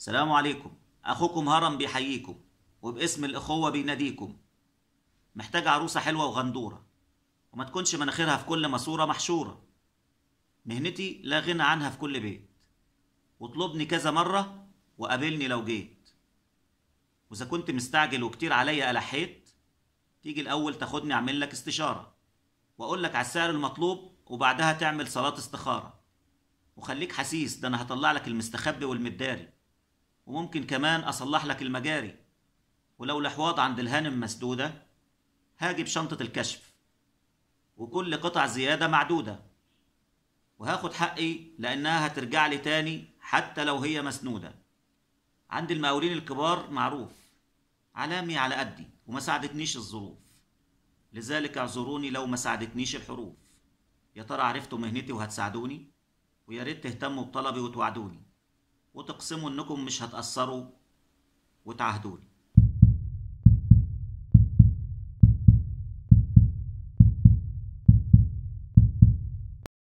سلام عليكم أخوكم هرم بيحييكم وباسم الأخوة بيناديكم محتاج عروسة حلوة وغندورة وما تكونش مناخيرها في كل ماسورة محشورة مهنتي لا غنى عنها في كل بيت واطلبني كذا مرة وقابلني لو جيت وإذا كنت مستعجل وكتير عليا ألحيت تيجي الأول تاخدني أعمل لك استشارة وأقول لك على السعر المطلوب وبعدها تعمل صلاة استخارة وخليك حسيس ده أنا هطلع لك المستخبي والمداري وممكن كمان أصلح لك المجاري ولو الأحواض عند الهانم مسدودة هاجي بشنطة الكشف وكل قطع زيادة معدودة وهاخد حقي لأنها هترجع لي تاني حتى لو هي مسنودة عند المقاولين الكبار معروف علامي على قدي وما ساعدتنيش الظروف لذلك اعذروني لو ما ساعدتنيش الحروف يا ترى عرفتوا مهنتي وهتساعدوني ويا ريت تهتموا بطلبي وتوعدوني وتقسموا انكم مش هتأثروا وتعهدوني